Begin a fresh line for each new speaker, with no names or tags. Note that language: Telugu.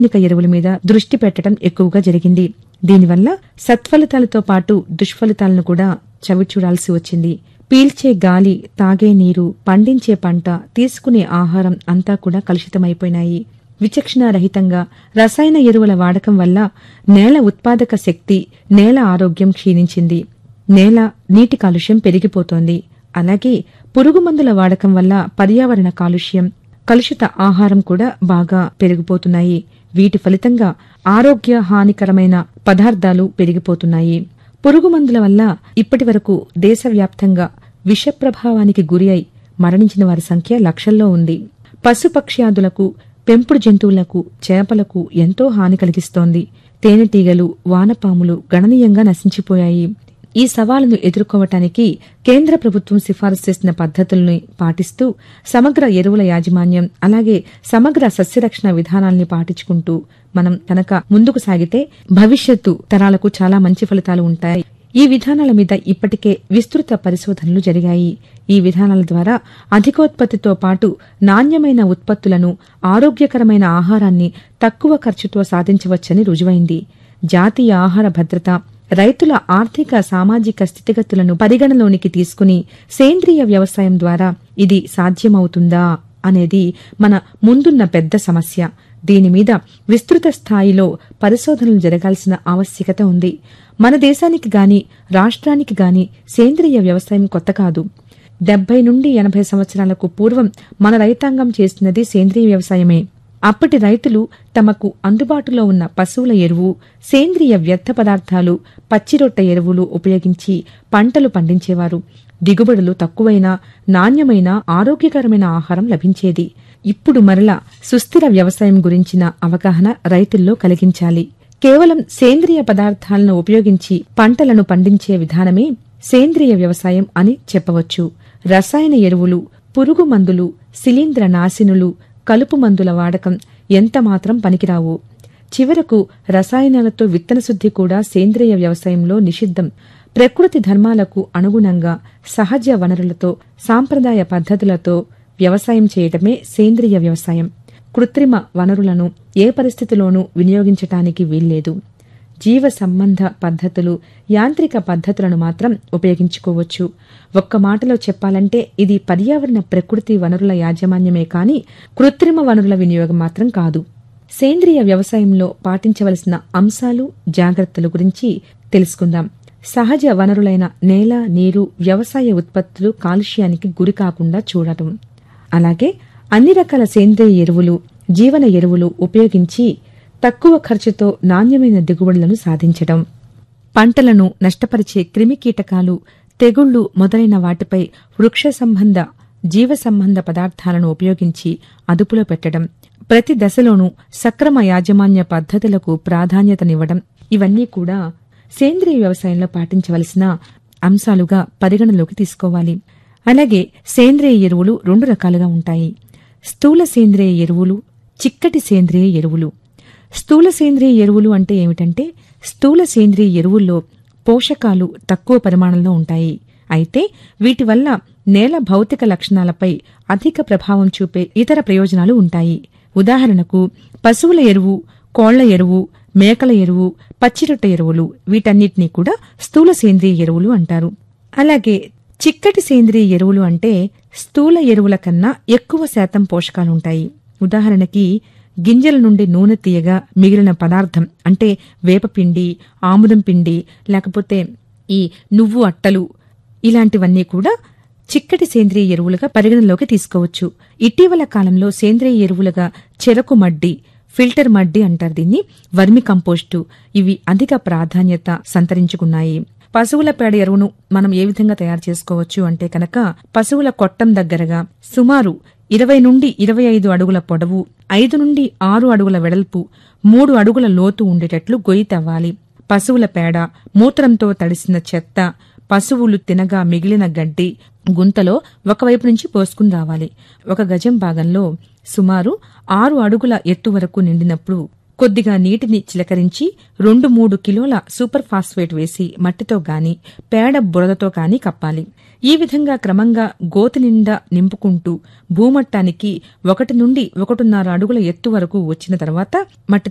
రాసాయనిక ఎరువుల మీద దృష్టి పెట్టడం ఎక్కువగా జరిగింది దీనివల్ల సత్ఫలితాలతో పాటు దుష్ఫలితాలను కూడా చవిచూడాల్సి వచ్చింది పీల్చే గాలి తాగే నీరు పండించే పంట తీసుకునే ఆహారం అంతా కూడా కలుషితమైపోయినాయి విచక్షణారహితంగా రసాయన ఎరువుల వాడకం వల్ల నేల ఉత్పాదక శక్తి నేల ఆరోగ్యం క్షీణించింది నేల నీటి కాలుష్యం పెరిగిపోతోంది అలాగే పురుగు మందుల వాడకం వల్ల పర్యావరణ కాలుష్యం కలుషిత ఆహారం కూడా బాగా పెరిగిపోతున్నాయి వీటి ఫలితంగా ఆరోగ్య హానికరమైన పదార్థాలు పెరిగిపోతున్నాయి పురుగు మందుల వల్ల ఇప్పటి వరకు దేశవ్యాప్తంగా విష ప్రభావానికి గురి అయి మరణించిన వారి సంఖ్య లక్షల్లో ఉంది పశుపక్ష్యాదులకు పెంపుడు జంతువులకు చేపలకు ఎంతో హాని కలిగిస్తోంది తేనెటీగలు వానపాములు గణనీయంగా నశించిపోయాయి ఈ సవాలును ఎదుర్కోవటానికి కేంద్ర ప్రభుత్వం సిఫారసు చేసిన పద్ధతుల్ని పాటిస్తూ సమగ్ర ఎరువుల యాజమాన్యం అలాగే సమగ్ర సస్యరక్షణ విధానాల్ని పాటించుకుంటూ మనం కనుక ముందుకు సాగితే భవిష్యత్తు తరాలకు చాలా మంచి ఫలితాలు ఉంటాయి ఈ విధానాల మీద ఇప్పటికే విస్తృత పరిశోధనలు జరిగాయి ఈ విధానాల ద్వారా అధికోత్పత్తితో పాటు నాణ్యమైన ఉత్పత్తులను ఆరోగ్యకరమైన ఆహారాన్ని తక్కువ ఖర్చుతో సాధించవచ్చని రుజువైంది జాతీయ ఆహార భద్రత రైతుల ఆర్థిక సామాజిక స్థితిగతులను పరిగణలోనికి తీసుకుని సేంద్రియ వ్యవసాయం ద్వారా ఇది సాధ్యమవుతుందా అనేది మన ముందున్న పెద్ద సమస్య దీని మీద విస్తృత స్థాయిలో పరిశోధనలు జరగాల్సిన ఆవశ్యకత ఉంది మన దేశానికి గాని రాష్ట్రానికి గాని సేంద్రియ వ్యవసాయం కొత్త కాదు డెబ్బై నుండి ఎనభై సంవత్సరాలకు పూర్వం మన రైతాంగం చేసినది సేంద్రియ వ్యవసాయమే అప్పటి రైతులు తమకు అందుబాటులో ఉన్న పశువుల ఎరువు సేంద్రియ వ్యర్థ పదార్థాలు పచ్చిరొట్ట ఎరువులు ఉపయోగించి పంటలు పండించేవారు దిగుబడులు తక్కువైనా నాణ్యమైన ఆరోగ్యకరమైన ఆహారం లభించేది ఇప్పుడు మరలా సుస్థిర వ్యవసాయం గురించిన అవగాహన రైతుల్లో కలిగించాలి కేవలం సేంద్రియ పదార్థాలను ఉపయోగించి పంటలను పండించే విధానమే సేంద్రియ వ్యవసాయం అని చెప్పవచ్చు రసాయన ఎరువులు పురుగు మందులు శిలీంద్ర నాశినులు కలుపు మందుల వాడకం ఎంతమాత్రం పనికిరావు చివరకు రసాయనాలతో విత్తన శుద్ధి కూడా సేంద్రియ వ్యవసాయంలో నిషిద్ధం ప్రకృతి ధర్మాలకు అనుగుణంగా సహజ వనరులతో సాంప్రదాయ పద్ధతులతో వ్యవసాయం చేయటమే సేంద్రియ వ్యవసాయం కృత్రిమ వనరులను ఏ పరిస్థితిలోనూ వినియోగించటానికి వీల్లేదు జీవ సంబంధ పద్ధతులు యాంత్రిక పద్ధతులను మాత్రం ఉపయోగించుకోవచ్చు ఒక్క మాటలో చెప్పాలంటే ఇది పర్యావరణ ప్రకృతి వనరుల యాజమాన్యమే కాని కృత్రిమ వనరుల వినియోగం మాత్రం కాదు సేంద్రియ వ్యవసాయంలో పాటించవలసిన అంశాలు జాగ్రత్తల గురించి తెలుసుకుందాం సహజ వనరులైన నేల నీరు వ్యవసాయ ఉత్పత్తులు కాలుష్యానికి గురి కాకుండా చూడటం అలాగే అన్ని రకాల సేంద్రియ ఎరువులు జీవన ఎరువులు ఉపయోగించి తక్కువ ఖర్చుతో నాణ్యమైన దిగుబడులను సాధించడం పంటలను నష్టపరిచే క్రిమికీటకాలు తెగుళ్లు మొదలైన వాటిపై వృక్ష సంబంధ జీవ సంబంధ పదార్థాలను ఉపయోగించి అదుపులో పెట్టడం ప్రతి దశలోనూ సక్రమ యాజమాన్య పద్ధతులకు ప్రాధాన్యతనివ్వడం ఇవన్నీ కూడా సేంద్రియ వ్యవసాయంలో పాటించవలసిన అంశాలుగా పరిగణలోకి తీసుకోవాలి అలాగే సేంద్రియ ఎరువులు రెండు రకాలుగా ఉంటాయి స్థూల సేంద్రియ ఎరువులు చిక్కటి సేంద్రియ ఎరువులు స్థూల సేంద్రియ ఎరువులు అంటే ఏమిటంటే స్థూల సేంద్రియ ఎరువుల్లో పోషకాలు తక్కువ పరిమాణంలో ఉంటాయి అయితే వీటి వల్ల నేల భౌతిక లక్షణాలపై అధిక ప్రభావం చూపే ఇతర ప్రయోజనాలు ఉంటాయి ఉదాహరణకు పశువుల ఎరువు కోళ్ల ఎరువు మేకల ఎరువు పచ్చిరొట్ట ఎరువులు వీటన్నిటినీ కూడా స్థూల సేంద్రియ ఎరువులు అంటారు అలాగే చిక్కటి సేంద్రియ ఎరువులు అంటే స్థూల ఎరువుల కన్నా ఎక్కువ శాతం పోషకాలుంటాయి ఉదాహరణకి గింజల నుండి నూనె తీయగా మిగిలిన పదార్థం అంటే వేపపిండి ఆముదం పిండి లేకపోతే ఈ నువ్వు అట్టలు ఇలాంటివన్నీ కూడా చిక్కటి సేంద్రియ ఎరువులుగా పరిగణలోకి తీసుకోవచ్చు ఇటీవల కాలంలో సేంద్రియ ఎరువులుగా చెరకు మడ్డి ఫిల్టర్ మడ్డి అంటారు దీన్ని వర్మి కంపోస్టు ఇవి అధిక ప్రాధాన్యత సంతరించుకున్నాయి పశువుల పేడ ఎరువును మనం ఏ విధంగా తయారు చేసుకోవచ్చు అంటే కనుక పశువుల కొట్టం దగ్గరగా సుమారు ఇరవై నుండి ఇరవై ఐదు అడుగుల పొడవు ఐదు నుండి ఆరు అడుగుల వెడల్పు మూడు అడుగుల లోతు ఉండేటట్లు గొయ్యి తవ్వాలి పశువుల పేడ మూత్రంతో తడిసిన చెత్త పశువులు తినగా మిగిలిన గడ్డి గుంతలో ఒకవైపు నుంచి పోసుకుని రావాలి ఒక గజం భాగంలో సుమారు ఆరు అడుగుల ఎత్తు వరకు నిండినప్పుడు కొద్దిగా నీటిని చిలకరించి రెండు మూడు కిలోల సూపర్ ఫాస్ఫేట్ వేసి మట్టితో గాని పేడ బురదతో గాని కప్పాలి ఈ విధంగా క్రమంగా గోతి నిండా నింపుకుంటూ భూమట్టానికి ఒకటి నుండి ఒకటిన్నర అడుగుల ఎత్తు వరకు వచ్చిన తర్వాత మట్టి